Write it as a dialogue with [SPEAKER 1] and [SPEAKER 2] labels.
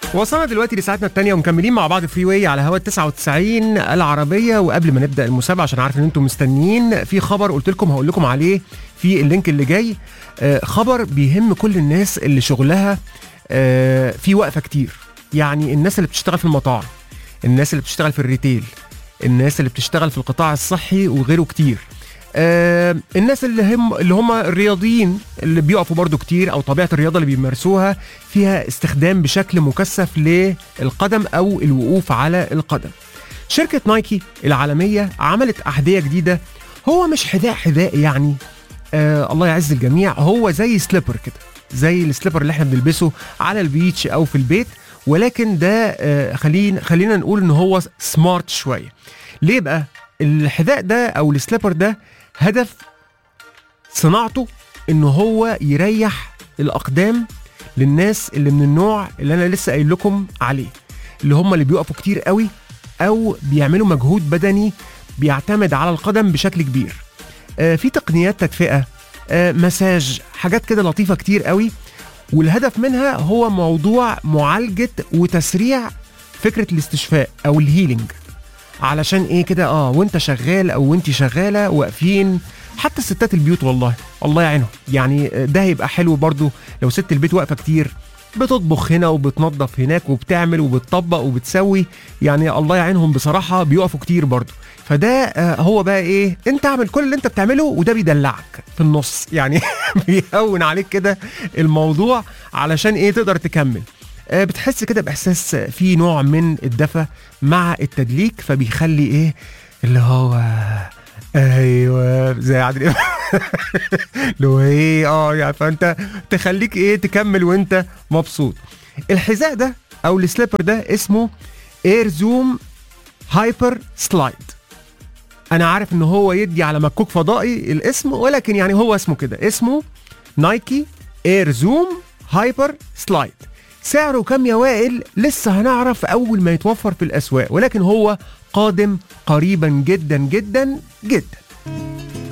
[SPEAKER 1] وصلنا دلوقتي لساعتنا الثانية ومكملين مع بعض فري واي على هوا 99 العربية وقبل ما نبدأ المسابقة عشان عارف ان انتم مستنيين في خبر قلت لكم هقول لكم عليه في اللينك اللي جاي آه، خبر بيهم كل الناس اللي شغلها آه، في وقفة كتير يعني الناس اللي بتشتغل في المطاعم الناس اللي بتشتغل في الريتيل الناس اللي بتشتغل في القطاع الصحي وغيره كتير آه الناس اللي هم اللي هم الرياضيين اللي بيقفوا برضو كتير او طبيعه الرياضه اللي بيمارسوها فيها استخدام بشكل مكثف للقدم او الوقوف على القدم. شركه نايكي العالميه عملت احذيه جديده هو مش حذاء حذاء يعني آه الله يعز الجميع هو زي سليبر كده زي السليبر اللي احنا بنلبسه على البيتش او في البيت ولكن ده آه خلينا خلينا نقول ان هو سمارت شويه. ليه بقى؟ الحذاء ده او السليبر ده هدف صناعته ان هو يريح الاقدام للناس اللي من النوع اللي انا لسه قايل لكم عليه اللي هم اللي بيقفوا كتير قوي او بيعملوا مجهود بدني بيعتمد على القدم بشكل كبير آه في تقنيات تدفئه آه مساج حاجات كده لطيفه كتير قوي والهدف منها هو موضوع معالجه وتسريع فكره الاستشفاء او الهيلينج علشان ايه كده اه وانت شغال او وانت شغاله واقفين حتى الستات البيوت والله الله يعينهم يعني ده هيبقى حلو برضو لو ست البيت واقفه كتير بتطبخ هنا وبتنظف هناك وبتعمل وبتطبق وبتسوي يعني الله يعينهم بصراحه بيقفوا كتير برضو فده آه هو بقى ايه انت اعمل كل اللي انت بتعمله وده بيدلعك في النص يعني بيهون عليك كده الموضوع علشان ايه تقدر تكمل آه، بتحس كده باحساس في نوع من الدفى مع التدليك فبيخلي ايه اللي هو ايوه زي عادل امام اللي هو ايه اه يعني فانت تخليك ايه تكمل وانت مبسوط الحذاء ده او السليبر ده اسمه اير زوم هايبر سلايد انا عارف ان هو يدي على مكوك فضائي الاسم ولكن يعني هو اسمه كده اسمه نايكي اير زوم هايبر سلايد سعره كام يا وائل لسه هنعرف اول ما يتوفر في الاسواق ولكن هو قادم قريبا جدا جدا جدا